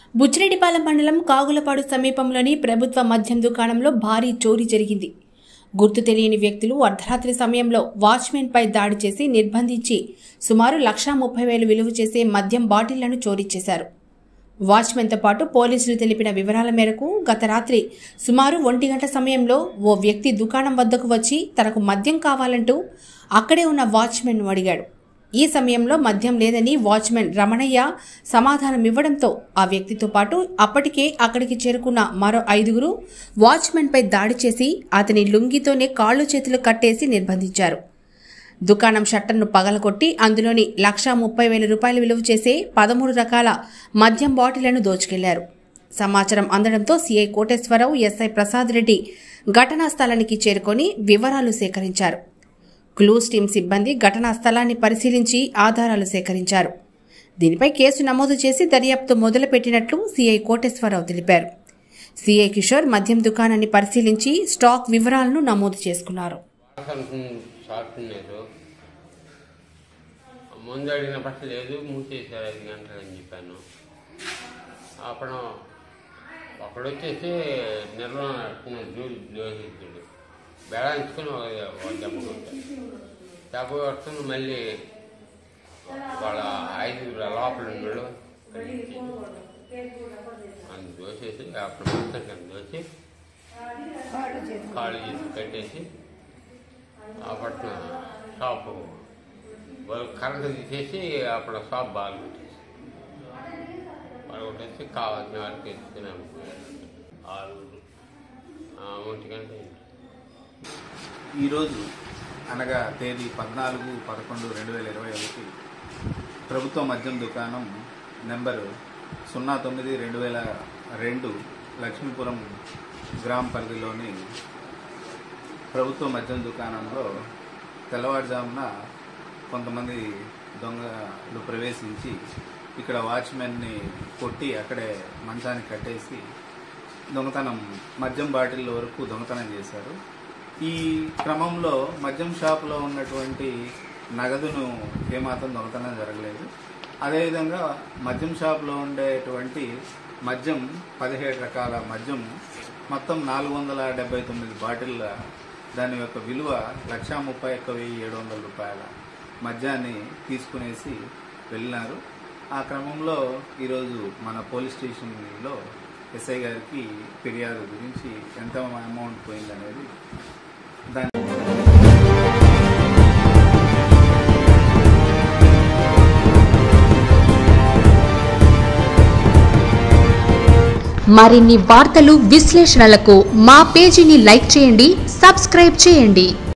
బుచ్చిరెడ్డిపాలెం మండలం కాగులపాడు సమీపంలోని ప్రభుత్వ మద్యం దుకాణంలో భారీ చోరీ జరిగింది గుర్తు తెలియని వ్యక్తులు అర్ధరాత్రి సమయంలో వాచ్మెన్పై దాడి చేసి నిర్బంధించి సుమారు లక్షా ముప్పై వేలు విలువ చేసే మద్యం బాటిళ్లను చోరీ చేశారు వాచ్మెన్తో పాటు పోలీసులు తెలిపిన వివరాల మేరకు గత రాత్రి సుమారు ఒంటి గంట సమయంలో ఓ వ్యక్తి దుకాణం వద్దకు వచ్చి తనకు మద్యం కావాలంటూ అక్కడే ఉన్న వాచ్మెన్ అడిగాడు ఈ సమయంలో మద్యం లేదని వాచ్మెన్ రమణయ్య సమాధానం ఇవ్వడంతో ఆ వ్యక్తితో పాటు అప్పటికే అక్కడికి చేరుకున్న మరో ఐదుగురు వాచ్మెన్పై దాడి చేసి అతని లుంగితోనే కాళ్ళు చేతులు కట్టేసి నిర్బంధించారు దుకాణం షట్టర్ను పగలగొట్టి అందులోని లక్షా ముప్పై వేల రూపాయలు విలువ చేసే పదమూడు రకాల మద్యం బాటిళ్లను దోచుకెళ్లారు సమాచారం అందడంతో సీఐ కోటేశ్వరరావు ఎస్ఐ ప్రసాద్ రెడ్డి ఘటనా స్థలానికి చేరుకొని వివరాలు సేకరించారు క్లూస్ టీం సిబ్బంది ఘటనా స్థలాన్ని పరిశీలించి ఆధారాలు సేకరించారు దీనిపై కేసు నమోదు చేసి దర్యాప్తు మొదలుపెట్టినట్లు సీఐ కోటేశ్వరరావు తెలిపారు సీఐ కిషోర్ మద్యం దుకాణాన్ని పరిశీలించి స్టాక్ వివరాలను నమోదు చేసుకున్నారు షార్ట్ ఉన్నారు ముందు అడిగిన బట్ట లేదు మూసేశారు ఐదు గంటలు అని చెప్పాను అప్పుడు అక్కడ వచ్చేసి నిర్వహణ దోషిస్తుడు బెడాయించుకుని ఒక ఒక దెబ్బ కొట్టాడు దెబ్బ కొట్టుకుని మళ్ళీ వాళ్ళ ఐదుగురు లోపల ఉన్నాడు అని దోసేసి అప్పుడు మొత్తం కింద దోసి కాళ్ళు చేసి కట్టేసి అప్పట్లో షాపు వాళ్ళు కరెంట్ తీసేసి అప్పుడు షాప్ బాగా పెట్టేసి వాళ్ళు కొట్టేసి కావాల్సిన వారికి ఎత్తుకుని ఆరు ఒంటి గంట అయింది. ఈరోజు అనగా తేదీ పద్నాలుగు పదకొండు రెండు వేల ఇరవై ఒకటి ప్రభుత్వ మద్యం దుకాణం నెంబరు సున్నా తొమ్మిది రెండు వేల రెండు లక్ష్మీపురం గ్రామ పరిధిలోని ప్రభుత్వ మద్యం దుకాణంలో తెల్లవారుజామున కొంతమంది దొంగలు ప్రవేశించి ఇక్కడ వాచ్మెన్ని కొట్టి అక్కడే మంచానికి కట్టేసి దొంగతనం మద్యం బాటిల్ వరకు దొంగతనం చేశారు ఈ క్రమంలో మద్యం షాప్లో ఉన్నటువంటి నగదును ఏమాత్రం దొంగతనం జరగలేదు అదేవిధంగా మద్యం షాప్లో ఉండేటువంటి మద్యం పదిహేడు రకాల మద్యం మొత్తం నాలుగు వందల డెబ్బై తొమ్మిది బాటిళ్ళ దాని యొక్క విలువ లక్షా ముప్పై ఒక్క వెయ్యి ఏడు వందల రూపాయల మద్యాన్ని తీసుకునేసి వెళ్ళినారు ఆ క్రమంలో ఈరోజు మన పోలీస్ స్టేషన్లో ఎస్ఐ గారికి ఫిర్యాదు గురించి ఎంత అమౌంట్ పోయిందనేది దాని మరిన్ని వార్తలు విశ్లేషణలకు మా పేజీని లైక్ చేయండి సబ్స్క్రైబ్ చేయండి